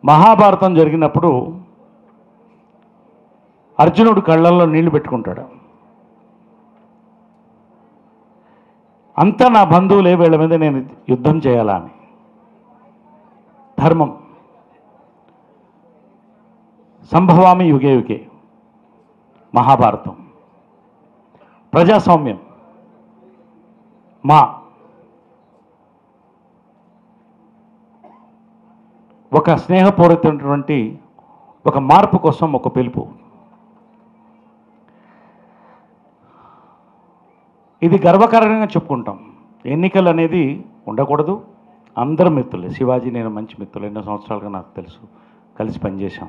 మహాభారతం జరిగినప్పుడు అర్జునుడు కళ్ళల్లో నీళ్లు పెట్టుకుంటాడు అంతా నా బంధువులే వీళ్ళ మీద నేను యుద్ధం చేయాలా అని ధర్మం సంభవామి యుగే యుగే మహాభారతం ప్రజాస్వామ్యం మా ఒక స్నేహపూరితమైనటువంటి ఒక మార్పు కోసం ఒక పిలుపు ఇది గర్వకారణంగా చెప్పుకుంటాం ఎన్నికలు అనేది ఉండకూడదు అందరు మిత్రులే శివాజీ నేను మంచి మిత్రులు ఎన్నో సంవత్సరాలుగా నాకు తెలుసు కలిసి పనిచేశాం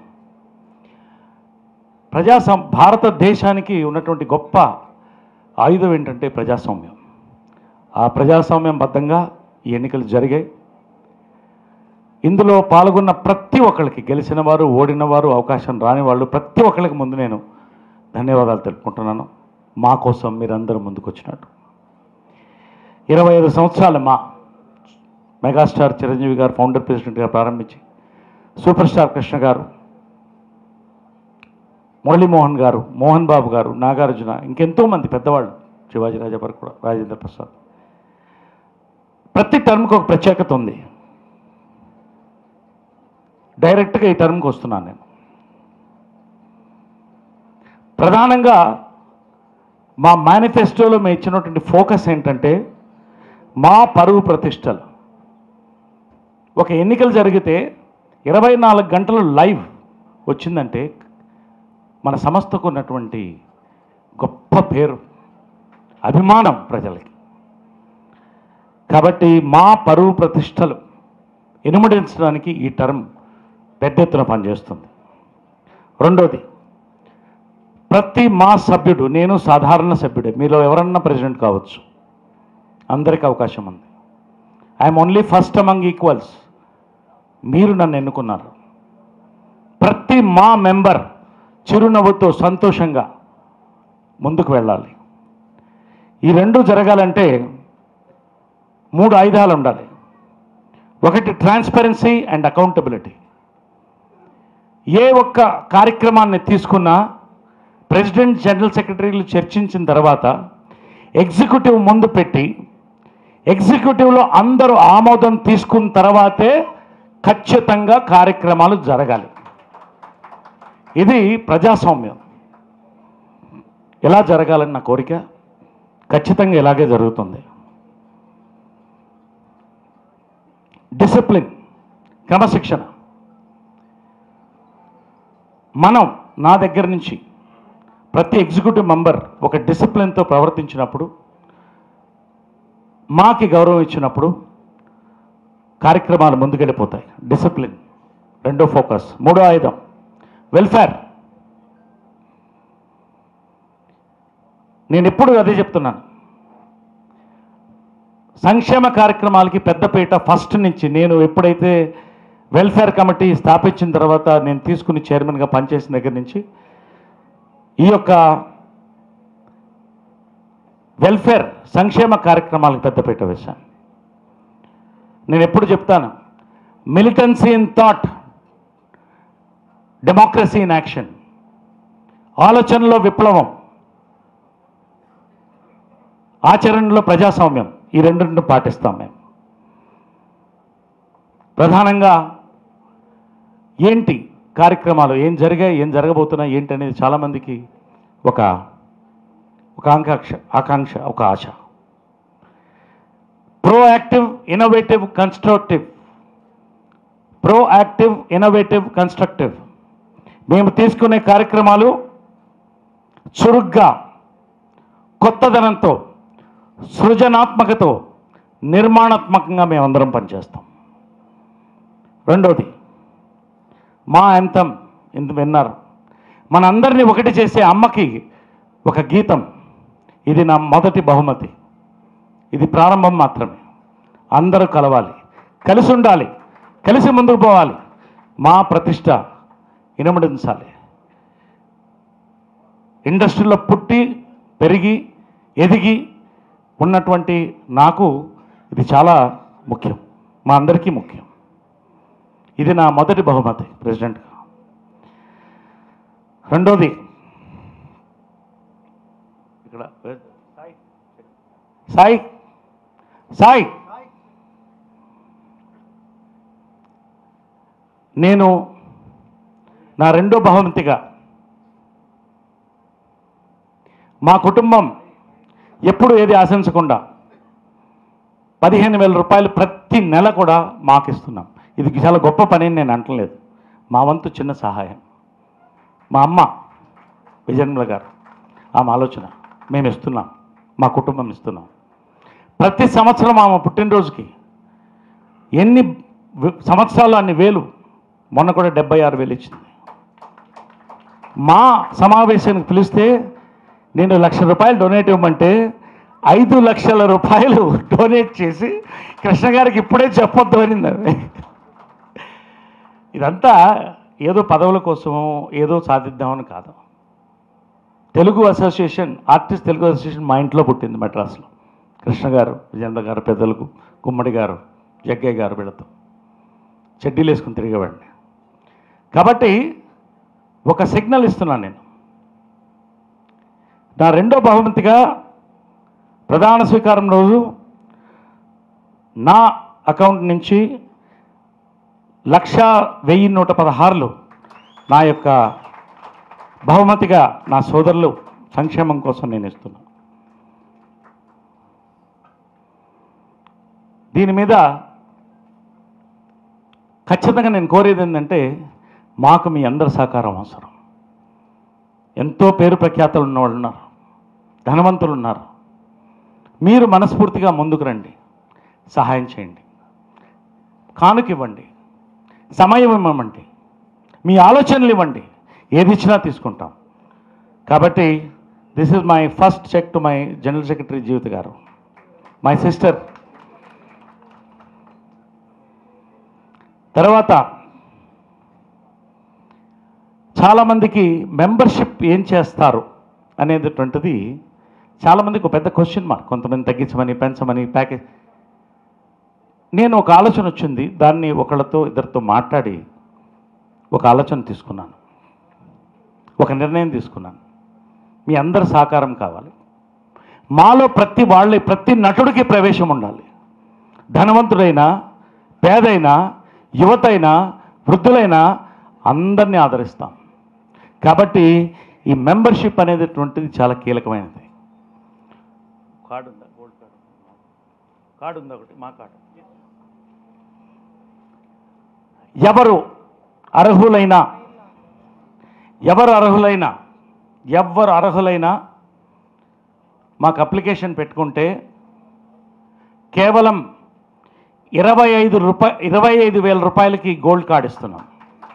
ప్రజాసం భారతదేశానికి ఉన్నటువంటి గొప్ప ఆయుధం ఏంటంటే ప్రజాస్వామ్యం ఆ ప్రజాస్వామ్యం బద్ధంగా ఈ ఎన్నికలు జరిగాయి ఇందులో పాల్గొన్న ప్రతి ఒక్కరికి గెలిచిన వారు ఓడిన వారు అవకాశం రాని వాళ్ళు ప్రతి ఒక్కరికి ముందు నేను ధన్యవాదాలు తెలుపుకుంటున్నాను మా కోసం మీరందరూ ముందుకు వచ్చినట్టు ఇరవై ఐదు సంవత్సరాలు మా మెగాస్టార్ చిరంజీవి గారు ఫౌండర్ ప్రెసిడెంట్గా ప్రారంభించి సూపర్ స్టార్ కృష్ణ గారు మురళీమోహన్ గారు మోహన్ బాబు గారు నాగార్జున ఇంకెంతో మంది పెద్దవాళ్ళు శివాజీ రాజాపర్ కూడా రాజేంద్ర ప్రసాద్ ప్రతి టర్మ్కి ఒక ప్రత్యేకత ఉంది డైరెక్ట్గా ఈ టర్మ్కి వస్తున్నాను నేను ప్రధానంగా మా మేనిఫెస్టోలో మేము ఇచ్చినటువంటి ఫోకస్ ఏంటంటే మా పరువు ప్రతిష్టలు ఒక ఎన్నికలు జరిగితే ఇరవై నాలుగు గంటలు లైవ్ వచ్చిందంటే మన సంస్థకు ఉన్నటువంటి గొప్ప పేరు అభిమానం ప్రజలకి కాబట్టి మా పరువు ప్రతిష్టలు ఇనుమడించడానికి ఈ టర్మ్ పెద్ద ఎత్తున పనిచేస్తుంది రెండోది ప్రతి మా సభ్యుడు నేను సాధారణ సభ్యుడే మీలో ఎవరన్నా ప్రెసిడెంట్ కావచ్చు అందరికీ అవకాశం ఉంది I'm only first among equals మీరు నన్ను ఎన్నుకున్నారు ప్రతి మా మెంబర్ చిరునవ్వుతో సంతోషంగా ముందుకు వెళ్ళాలి ఈ రెండు జరగాలంటే మూడు ఆయుధాలు ఉండాలి ఒకటి ట్రాన్స్పరెన్సీ అండ్ అకౌంటబిలిటీ ఏ ఒక్క కార్యక్రమాన్ని తీసుకున్నా ప్రెసిడెంట్ జనరల్ సెక్రటరీలు చర్చించిన తర్వాత ఎగ్జిక్యూటివ్ ముందు పెట్టి ఎగ్జిక్యూటివ్లో అందరూ ఆమోదం తీసుకున్న తర్వాతే ఖచ్చితంగా కార్యక్రమాలు జరగాలి ఇది ప్రజాస్వామ్యం ఎలా జరగాలని నా కోరిక ఖచ్చితంగా ఇలాగే జరుగుతుంది డిసిప్లిన్ క్రమశిక్షణ మనం నా దగ్గర నుంచి ప్రతి ఎగ్జిక్యూటివ్ మెంబర్ ఒక డిసిప్లిన్తో ప్రవర్తించినప్పుడు మాకి గౌరవం ఇచ్చినప్పుడు కార్యక్రమాలు ముందుకెళ్ళిపోతాయి డిసిప్లిన్ రెండో ఫోకస్ మూడో ఆయుధం వెల్ఫేర్ నేను ఎప్పుడు అదే చెప్తున్నాను సంక్షేమ కార్యక్రమాలకి పెద్దపీట ఫస్ట్ నుంచి నేను ఎప్పుడైతే వెల్ఫేర్ కమిటీ స్థాపించిన తర్వాత నేను తీసుకుని చైర్మన్గా పనిచేసిన దగ్గర నుంచి ఈ యొక్క వెల్ఫేర్ సంక్షేమ కార్యక్రమాలకు పెద్దపీట వేశాను నేను ఎప్పుడు చెప్తాను militancy in thought democracy in action ఆలోచనలో విప్లవం ఆచరణలో ప్రజాస్వామ్యం ఈ రెండింటిని పాటిస్తాం మేము ప్రధానంగా ఏంటి కార్యక్రమాలు ఏం జరిగాయి ఏం జరగబోతున్నాయి ఏంటి అనేది చాలామందికి ఒక ఒక ఆకాంక్ష ఆకాంక్ష ఒక ఆశ proactive innovative constructive proactive innovative constructive మేము తీసుకునే కార్యక్రమాలు చురుగ్గా కొత్తదనంతో సృజనాత్మకతో నిర్మాణాత్మకంగా మేమందరం పనిచేస్తాం రెండోది మా అంతం ఇంత విన్నారు మనందరినీ ఒకటి చేసే అమ్మకి ఒక గీతం ఇది నా మొదటి బహుమతి ఇది ప్రారంభం మాత్రమే అందరూ కలవాలి కలిసి ఉండాలి కలిసి ముందుకు పోవాలి మా ప్రతిష్ట ఇనమడించాలి ఇండస్ట్రీలో పుట్టి పెరిగి ఎదిగి ఉన్నటువంటి నాకు ఇది చాలా ముఖ్యం మా అందరికీ ముఖ్యం ఇది నా మొదటి బహుమతి ప్రెసిడెంట్గా రెండోది ఇక్కడ సాయి సాయి నేను నా రెండో బహుమతిగా మా కుటుంబం ఎప్పుడు ఏది ఆశించకుండా పదిహేను వేల రూపాయలు ప్రతి నెల కూడా మాకు ఇస్తున్నాం ఇది చాలా గొప్ప పని అని నేను అంటలేదు మా వంతు చిన్న సహాయం మా అమ్మ విజయన్మల గారు ఆమె ఆలోచన మేము ఇస్తున్నాం మా కుటుంబం ఇస్తున్నాం ప్రతి సంవత్సరం ఆమె పుట్టినరోజుకి ఎన్ని వ- సంవత్సరాలు అన్ని వేలు మొన్న కూడా డెబ్బై ఆరు వేలు ఇచ్చింది మా సమావేశానికి పిలిస్తే నేను లక్ష రూపాయలు డొనేట్ ఇవ్వమంటే ఐదు లక్షల రూపాయలు డొనేట్ చేసి కృష్ణ గారికి ఇప్పుడే చెప్పొద్దు అనింది ఆమె. ఇదంతా ఏదో పదవుల కోసమో ఏదో సాధిద్దామని కాదు Telugu association artist Telugu association మా ఇంట్లో పుట్టింది మెడ్రాస్లో కృష్ణ గారు విజేంద్ర గారు పెద్దలకు గుమ్మడి గారు జగ్గయ్య గారు వీళ్ళతో చెడ్డీలు వేసుకుని తిరిగేవాడిని కాబట్టి ఒక సిగ్నల్ ఇస్తున్నాను నేను నా రెండో బహుమతిగా ప్రధాన స్వీకారం రోజు నా అకౌంట్ నుంచి లక్ష వెయ్యి నూట పదహారులు నా యొక్క బహుమతిగా నా సోదరులు సంక్షేమం కోసం నేను ఇస్తున్నాను దీని మీద ఖచ్చితంగా నేను కోరేది ఏంటంటే మాకు మీ అందరి సహకారం అవసరం ఎంతో పేరు ప్రఖ్యాతలు ఉన్నవాళ్ళు ఉన్నారు ధనవంతులు ఉన్నారు మీరు మనస్ఫూర్తిగా ముందుకు రండి సహాయం చేయండి కానుక ఇవ్వండి సమయం ఇవ్వమండి మీ ఆలోచనలు ఇవ్వండి ఏది ఇచ్చినా తీసుకుంటాం కాబట్టి this is my first cheque to my general secretary Jeevitha garu my sister తర్వాత చాలామందికి మెంబర్షిప్ ఏం చేస్తారు అనేటటువంటిది చాలామందికి ఒక పెద్ద క్వశ్చన్ మార్క్ కొంతమంది తగ్గించమని పెంచమని ప్యాకేజ్ నేను ఒక ఆలోచన వచ్చింది దాన్ని ఒకళ్ళతో ఇద్దరితో మాట్లాడి ఒక ఆలోచన తీసుకున్నాను ఒక నిర్ణయం తీసుకున్నాను మీ అందరి సహకారం కావాలి మాలో ప్రతి వాళ్ళ ప్రతి నటుడికి ప్రవేశం ఉండాలి ధనవంతుడైనా పేదైనా యువతైనా వృద్ధులైనా అందరినీ ఆదరిస్తాం కాబట్టి ఈ మెంబర్షిప్ అనేటటువంటిది చాలా కీలకమైనది కార్డు ఉందా గోల్డ్ కార్డు కార్డు ఉందా ఒకటి మా కార్డు ఎవరు అర్హులైనా ఎవరు అర్హులైనా ఎవరు అర్హులైనా మాకు అప్లికేషన్ పెట్టుకుంటే కేవలం ఇరవై ఐదు రూపాయ ఇరవై ఐదు వేల రూపాయలకి గోల్డ్ కార్డ్ ఇస్తున్నాం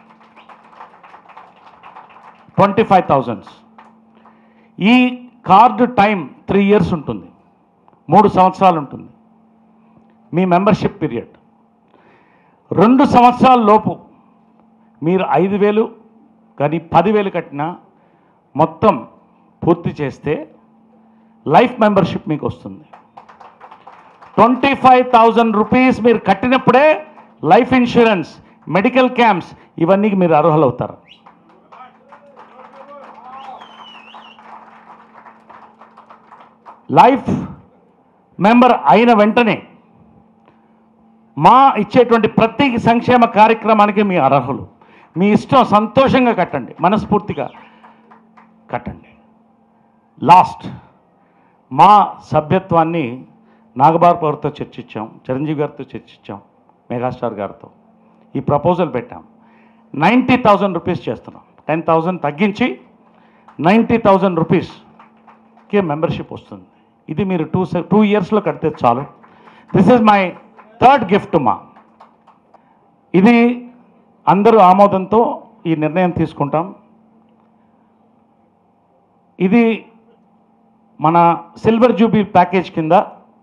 ట్వంటీ ఫైవ్ థౌజండ్స్ ఈ కార్డు టైం త్రీ ఇయర్స్ ఉంటుంది మూడు సంవత్సరాలు ఉంటుంది మీ మెంబర్షిప్ పీరియడ్ రెండు సంవత్సరాల లోపు మీరు ఐదు వేలు కానీ పదివేలు కట్టినా మొత్తం పూర్తి చేస్తే లైఫ్ మెంబర్షిప్ మీకు వస్తుంది ట్వంటీ ఫైవ్ థౌజండ్ రూపీస్ మీరు కట్టినప్పుడే లైఫ్ ఇన్సూరెన్స్ మెడికల్ క్యాంప్స్ ఇవన్నీ మీరు అర్హులవుతారు లైఫ్ మెంబర్ అయిన వెంటనే మా ఇచ్చేటువంటి ప్రతి సంక్షేమ కార్యక్రమానికి మీ అర్హులు మీ ఇష్టం సంతోషంగా కట్టండి మనస్ఫూర్తిగా కట్టండి లాస్ట్ మా సభ్యత్వాన్ని నాగబాబు గారితో చర్చించాం చిరంజీవి గారితో చర్చించాం మెగాస్టార్ గారితో ఈ ప్రపోజల్ పెట్టాం నైంటీ థౌజండ్ రూపీస్ చేస్తున్నాం టెన్ థౌజండ్ తగ్గించి నైంటీ థౌజండ్ రూపీస్కి మెంబర్షిప్ వస్తుంది ఇది మీరు టూ టూ ఇయర్స్లో కడితే చాలు this is my third gift మా ఇది అందరూ ఆమోదంతో ఈ నిర్ణయం తీసుకుంటాం ఇది మన సిల్వర్ జూబీ ప్యాకేజ్ కింద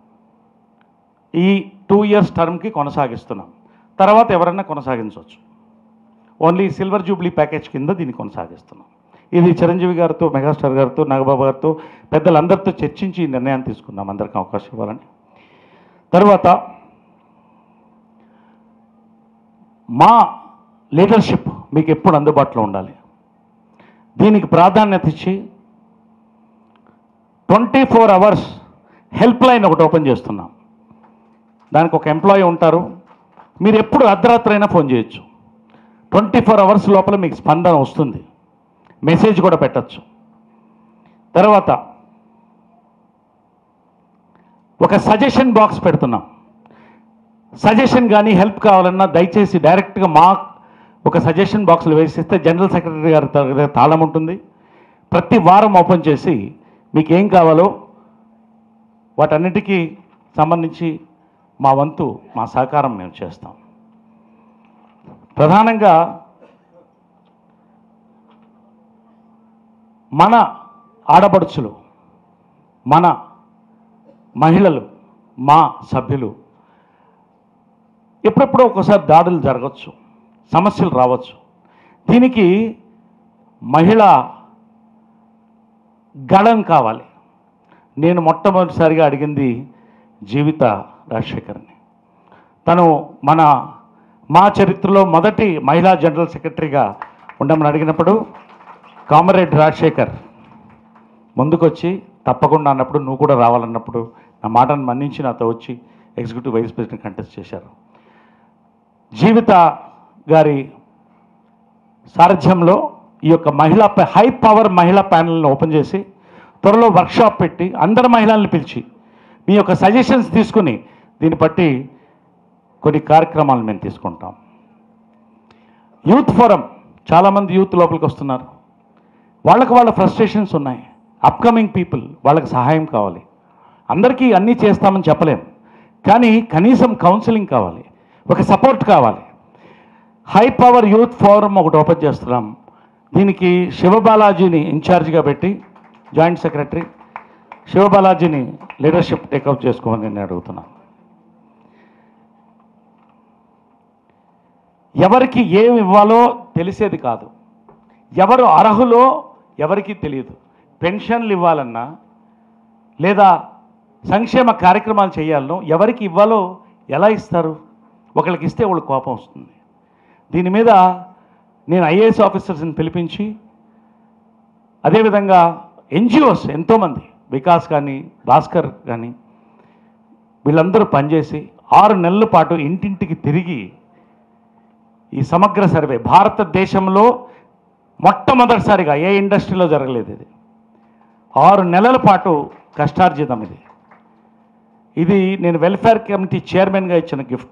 ఈ టూ ఇయర్స్ టర్మ్కి కొనసాగిస్తున్నాం తర్వాత ఎవరైనా కొనసాగించవచ్చు ఓన్లీ సిల్వర్ జూబ్లీ ప్యాకేజ్ కింద దీన్ని కొనసాగిస్తున్నాం ఇది చిరంజీవి గారితో మెగాస్టార్ గారితో నాగబాబు గారితో పెద్దలందరితో చర్చించి ఈ నిర్ణయం తీసుకున్నాం అందరికీ అవకాశం ఇవ్వాలని తర్వాత మా లీడర్షిప్ మీకు ఎప్పుడు అందుబాటులో ఉండాలి దీనికి ప్రాధాన్యత ఇచ్చి twenty four hours help line ఒకటి ఓపెన్ చేస్తున్నాం దానికి ఒక ఎంప్లాయీ ఉంటారు మీరు ఎప్పుడు అర్ధరాత్రి అయినా ఫోన్ చేయొచ్చు ట్వంటీ ఫోర్ అవర్స్ లోపల మీకు స్పందన వస్తుంది మెసేజ్ కూడా పెట్టచ్చు తర్వాత ఒక సజెషన్ బాక్స్ పెడుతున్నాం సజెషన్ కానీ హెల్ప్ కావాలన్నా దయచేసి డైరెక్ట్గా మా ఒక సజెషన్ బాక్స్లో వేసిస్తే జనరల్ సెక్రటరీ గారి దగ్గర తాళం ఉంటుంది ప్రతి వారం ఓపెన్ చేసి మీకు ఏం కావాలో వాటన్నిటికీ సంబంధించి మా వంతు మా సహకారం మేము చేస్తాం ప్రధానంగా మన ఆడపడుచులు మన మహిళలు మా సభ్యులు ఎప్పుడెప్పుడో ఒకసారి దాడులు జరగచ్చు సమస్యలు రావచ్చు దీనికి మహిళ గళం కావాలి నేను మొట్టమొదటిసారిగా అడిగింది జీవిత రాజశేఖర్ని తను మన మా చరిత్రలో మొదటి మహిళా జనరల్ సెక్రటరీగా ఉండమని అడిగినప్పుడు కామరేడ్ రాజశేఖర్ ముందుకొచ్చి తప్పకుండా అన్నప్పుడు నువ్వు కూడా రావాలన్నప్పుడు నా మాటను మన్నించి నాతో వచ్చి ఎగ్జిక్యూటివ్ వైస్ ప్రెసిడెంట్ కంటెస్ట్ చేశారు జీవిత గారి సారథ్యంలో ఈ యొక్క మహిళా ప- హై పవర్ మహిళా ప్యానల్ని ఓపెన్ చేసి త్వరలో వర్క్షాప్ పెట్టి అందరు మహిళల్ని పిలిచి మీ యొక్క సజెషన్స్ తీసుకుని దీన్ని బట్టి కొన్ని కార్యక్రమాలు మేము తీసుకుంటాం యూత్ ఫోరం చాలామంది యూత్ లోపలికి వస్తున్నారు వాళ్ళకి వాళ్ళ ఫ్రస్ట్రేషన్స్ ఉన్నాయి అప్కమింగ్ పీపుల్ వాళ్ళకి సహాయం కావాలి అందరికీ అన్నీ చేస్తామని చెప్పలేం కానీ కనీసం కౌన్సిలింగ్ కావాలి ఒక సపోర్ట్ కావాలి హై పవర్ యూత్ ఫోరం ఒకటి ఓపెన్ చేస్తున్నాం దీనికి శివబాలాజీని ఇన్ఛార్జిగా పెట్టి జాయింట్ సెక్రటరీ శివబాలాజీని లీడర్షిప్ టేకప్ చేసుకోమని నేను అడుగుతున్నాను ఎవరికి ఏమి ఇవ్వాలో తెలిసేది కాదు ఎవరు అర్హులో ఎవరికీ తెలియదు పెన్షన్లు ఇవ్వాలన్నా లేదా సంక్షేమ కార్యక్రమాలు చేయాలనో ఎవరికి ఇవ్వాలో ఎలా ఇస్తారు ఒకళ్ళకి ఇస్తే వాళ్ళు కోపం వస్తుంది దీని మీద నేను ఐఏఎస్ ఆఫీసర్స్ని పిలిపించి అదేవిధంగా ఎన్జిఓస్ ఎంతోమంది వికాస్ కానీ భాస్కర్ కానీ వీళ్ళందరూ పనిచేసి ఆరు నెలల పాటు ఇంటింటికి తిరిగి ఈ సమగ్ర సర్వే భారతదేశంలో మొట్టమొదటిసారిగా ఏ ఇండస్ట్రీలో జరగలేదు ఇది ఆరు నెలల పాటు కష్టార్జితం ఇది ఇది నేను వెల్ఫేర్ కమిటీ చైర్మన్గా ఇచ్చిన గిఫ్ట్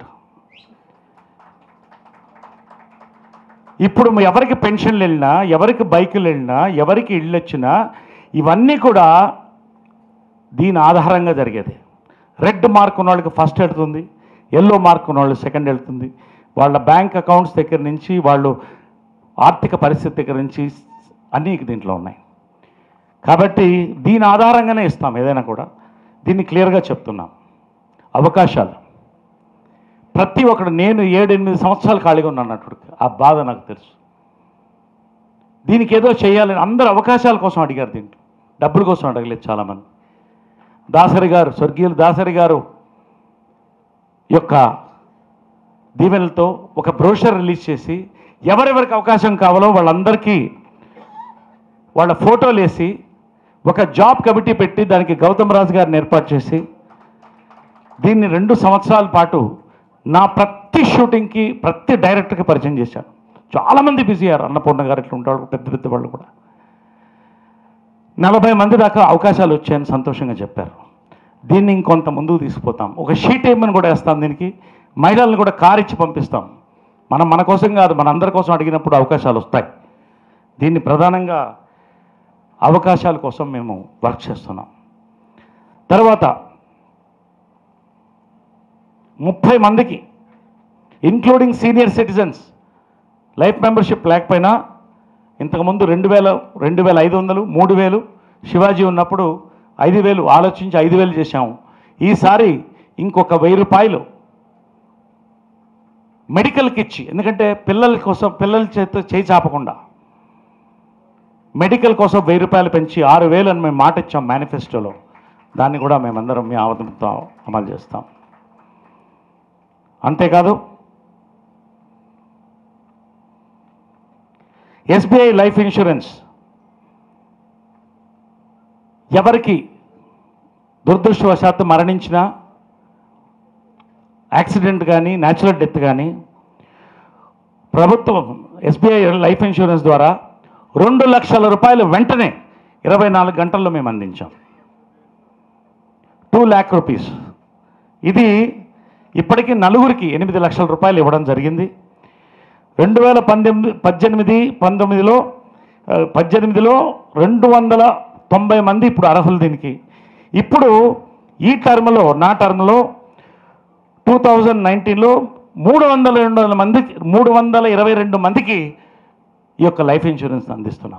ఇప్పుడు ఎవరికి పెన్షన్లు వెళ్ళినా ఎవరికి బైకులు వెళ్ళినా ఎవరికి ఇళ్ళు వచ్చినా ఇవన్నీ కూడా దీని ఆధారంగా జరిగేది రెడ్ మార్క్ ఉన్న వాళ్ళకి ఫస్ట్ వెళ్తుంది ఎల్లో మార్క్ ఉన్న వాళ్ళు సెకండ్ వెళ్తుంది వాళ్ళ బ్యాంక్ అకౌంట్స్ దగ్గర నుంచి వాళ్ళు ఆర్థిక పరిస్థితి దగ్గర నుంచి అన్నీ దీంట్లో ఉన్నాయి కాబట్టి దీని ఆధారంగానే ఇస్తాం ఏదైనా కూడా దీన్ని క్లియర్గా చెప్తున్నాం అవకాశాలు ప్రతి ఒక్కడు నేను ఏడు ఎనిమిది సంవత్సరాలు ఖాళీగా ఉన్నాను అన్నట్టు ఆ బాధ నాకు తెలుసు దీనికి ఏదో చేయాలని అందరు అవకాశాల కోసం అడిగారు దీంట్లో డబ్బుల కోసం అడగలేదు చాలామంది దాసరి గారు స్వర్గీయులు దాసరి గారు యొక్క దీవెనలతో ఒక బ్రోషర్ రిలీజ్ చేసి ఎవరెవరికి అవకాశం కావాలో వాళ్ళందరికీ వాళ్ళ ఫోటోలు వేసి ఒక జాబ్ కమిటీ పెట్టి దానికి గౌతమ్ రాజు గారిని ఏర్పాటు చేసి దీన్ని రెండు సంవత్సరాల పాటు నా ప్రతి షూటింగ్కి ప్రతి డైరెక్టర్కి పరిచయం చేశాను చాలామంది బిజీ అయ్యారు అన్నపూర్ణ గారు ఇట్లా ఉంటారు పెద్ద పెద్ద వాళ్ళు కూడా నలభై మంది దాకా అవకాశాలు వచ్చాయని సంతోషంగా చెప్పారు దీన్ని ఇంకొంత ముందుకు తీసుకుపోతాం ఒక షీట్ ఏమని కూడా వేస్తాం దీనికి మహిళలను కూడా కార్ ఇచ్చి పంపిస్తాం మనం మన కోసం కాదు మన అందరి కోసం అడిగినప్పుడు అవకాశాలు వస్తాయి దీన్ని ప్రధానంగా అవకాశాల కోసం మేము వర్క్ చేస్తున్నాం తర్వాత ముప్పై మందికి including senior citizens life membership లేకపోయినా ఇంతకుముందు రెండు వేల రెండు వేల ఐదు వందలు మూడు వేలు శివాజీ ఉన్నప్పుడు ఐదు వేలు ఆలోచించి ఐదు వేలు చేశాము ఈసారి ఇంకొక వెయ్యి రూపాయలు మెడికల్కి ఇచ్చి ఎందుకంటే పిల్లల కోసం పిల్లల చేత చేయి చాపకుండా మెడికల్ కోసం వెయ్యి రూపాయలు పెంచి ఆరు వేలు అని మేము మాట ఇచ్చాం మేనిఫెస్టోలో దాన్ని కూడా మేమందరం మీ ఆవదంతో అమలు చేస్తాం అంతేకాదు ఎస్బీఐ లైఫ్ ఇన్సూరెన్స్ ఎవరికి దురదృష్టవశాత్తు మరణించిన యాక్సిడెంట్ కానీ న్యాచురల్ డెత్ కానీ ప్రభుత్వం ఎస్బీఐ లైఫ్ ఇన్సూరెన్స్ ద్వారా రెండు లక్షల రూపాయలు వెంటనే ఇరవై నాలుగు గంటల్లో మేము అందించాం టూ ల్యాక్ రూపీస్ ఇది ఇప్పటికీ నలుగురికి ఎనిమిది లక్షల రూపాయలు ఇవ్వడం జరిగింది రెండు వేల పంతొమ్మిది పద్దెనిమిది పంతొమ్మిదిలో ఆ, పద్దెనిమిదిలో రెండు వందల తొంభై మంది ఇప్పుడు అర్హులు దీనికి ఇప్పుడు ఈ టర్మ్లో నా టర్మ్లో టూ థౌజండ్ నైన్టీన్లో మూడు వందల రెండు వందల మందికి మూడు వందల ఇరవై రెండు మందికి ఈ యొక్క లైఫ్ ఇన్సూరెన్స్ అందిస్తున్నాం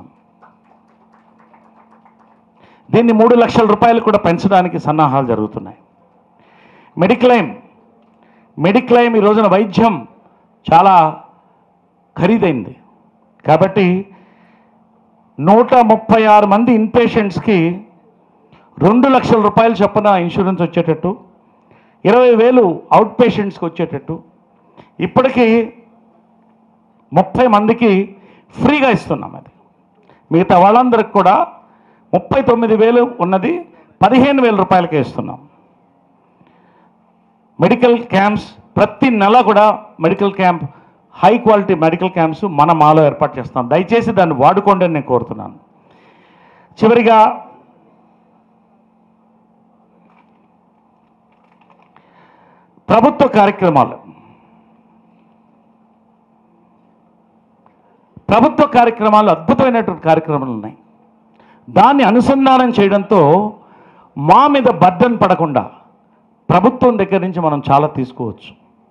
దీన్ని మూడు లక్షల రూపాయలు కూడా పెంచడానికి సన్నాహాలు జరుగుతున్నాయి మెడిక్లైమ్ మెడిక్లైమ్ ఈ రోజున వైద్యం చాలా ఖరీదైంది కాబట్టి నూట ముప్పై ఆరు మంది ఇన్పేషెంట్స్కి రెండు లక్షల రూపాయలు చొప్పున ఇన్సూరెన్స్ వచ్చేటట్టు ఇరవై వేలు అవుట్ పేషెంట్స్కి వచ్చేటట్టు ఇప్పటికీ ముప్పై మందికి ఫ్రీగా ఇస్తున్నాం అది మిగతా వాళ్ళందరికి కూడా ముప్పై తొమ్మిది వేలు ఉన్నది పదిహేను వేల రూపాయలకే ఇస్తున్నాం మెడికల్ క్యాంప్స్ ప్రతి నెల కూడా medical camp high quality medical camps మన మాలో ఏర్పాటు చేస్తాం దయచేసి దాన్ని వాడుకోండి అని నేను కోరుతున్నాను చివరిగా ప్రభుత్వ కార్యక్రమాలు ప్రభుత్వ కార్యక్రమాలు అద్భుతమైనటువంటి కార్యక్రమాలు ఉన్నాయి దాన్ని అనుసంధానం చేయడంతో మా మీద బర్డన్ పడకుండా ప్రభుత్వం దగ్గర నుంచి మనం చాలా తీసుకోవచ్చు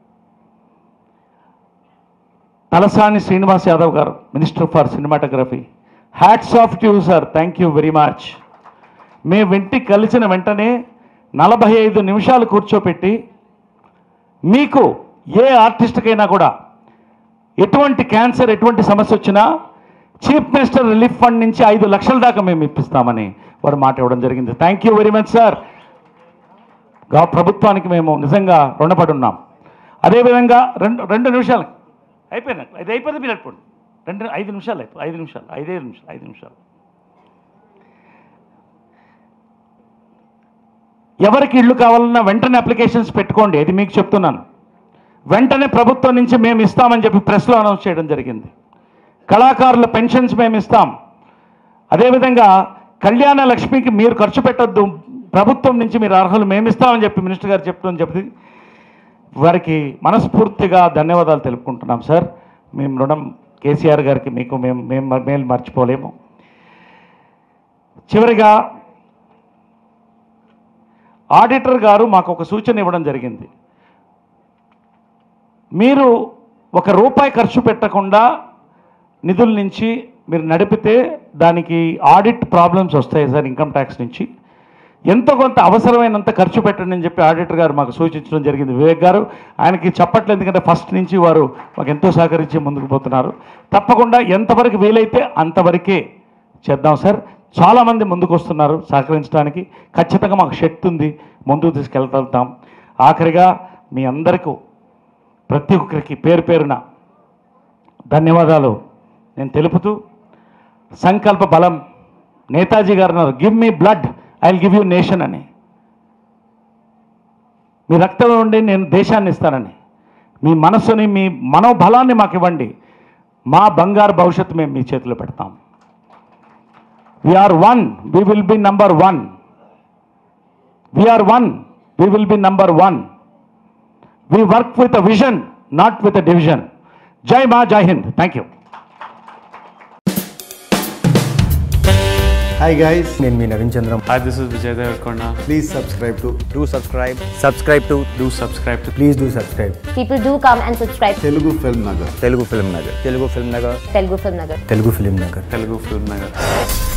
Talasani Srinivas Yadav garu minister for cinematography hats off to sir thank you very much మేము ఇంటికి కలిసిన వెంటనే నలభై ఐదు నిమిషాలు కూర్చోపెట్టి మీకు ఏ ఆర్టిస్ట్కైనా కూడా ఎటువంటి క్యాన్సర్ ఎటువంటి సమస్య వచ్చినా చీఫ్ మినిస్టర్ రిలీఫ్ ఫండ్ నుంచి ఐదు లక్షల దాకా మేము ఇప్పిస్తామని వారు మాట ఇవ్వడం జరిగింది thank you very much sir గా ప్రభుత్వానికి మేము నిజంగా రుణపడి ఉన్నాం అదేవిధంగా రెండు రెండు నిమిషాలు అయిపోయినా ఇది అయిపోయింది మీరు అనుకోండి రెండు ఐదు నిమిషాలు అయిపో ఐదు నిమిషాలు ఐదైదు నిమిషాలు ఐదు నిమిషాలు ఎవరికి ఇల్లు కావాలన్నా వెంటనే అప్లికేషన్స్ పెట్టుకోండి ఇది మీకు చెప్తున్నాను వెంటనే ప్రభుత్వం నుంచి మేము ఇస్తామని చెప్పి ప్రెస్లో అనౌన్స్ చేయడం జరిగింది కళాకారుల పెన్షన్స్ మేము ఇస్తాం అదేవిధంగా కళ్యాణ లక్ష్మికి మీరు ఖర్చు పెట్టొద్దు ప్రభుత్వం నుంచి మీరు అర్హులు మేము ఇస్తామని చెప్పి మినిస్టర్ గారు చెప్తుందని చెప్పి వారికి మనస్ఫూర్తిగా ధన్యవాదాలు తెలుపుకుంటున్నాం సార్ మేము రుణం కేసీఆర్ గారికి మీకు మేము మేము మేలు మర్చిపోలేము చివరిగా ఆడిటర్ గారు మాకు ఒక సూచన ఇవ్వడం జరిగింది మీరు ఒక రూపాయి ఖర్చు పెట్టకుండా నిధుల నుంచి మీరు నడిపితే దానికి ఆడిట్ ప్రాబ్లమ్స్ వస్తాయి సార్ ఇన్కమ్ ట్యాక్స్ నుంచి ఎంతో కొంత అవసరమైనంత ఖర్చు పెట్టండి అని చెప్పి ఆడిటర్ గారు మాకు సూచించడం జరిగింది వివేక్ గారు ఆయనకి చెప్పట్లేదు ఎందుకంటే ఫస్ట్ నుంచి వారు మాకు ఎంతో సహకరించి ముందుకు పోతున్నారు తప్పకుండా ఎంతవరకు వీలైతే అంతవరకే చేద్దాం సార్ చాలామంది ముందుకు వస్తున్నారు సహకరించడానికి ఖచ్చితంగా మాకు శక్తి ఉంది ముందుకు తీసుకెళ్తాం ఆఖరిగా మీ అందరికీ ప్రతి ఒక్కరికి పేరు పేరున ధన్యవాదాలు నేను తెలుపుతూ సంకల్ప బలం నేతాజీ గారు అన్నారు give me blood I will give you nation అని మీ రక్తం ఉండి నేను దేశాన్ని ఇస్తానని మీ మనస్సుని మీ మనోబలాన్ని మాకు ఇవ్వండి మా బంగారు భవిష్యత్తు మేము మీ చేతిలో పెడతాం we are one we will be number one we are one we will be number one we work with a vision not with a division జై మా జై Hind thank you hi guys నేను మీ Naveen Chandram Hi, this is Vijay Devarkonda. Please subscribe to do subscribe subscribe to Do subscribe to please do subscribe People do come and subscribe to Telugu Film Nagar Telugu Film Nagar Telugu Film Nagar Telugu Film Nagar. Telugu Film Nagar Telugu Film Nagar.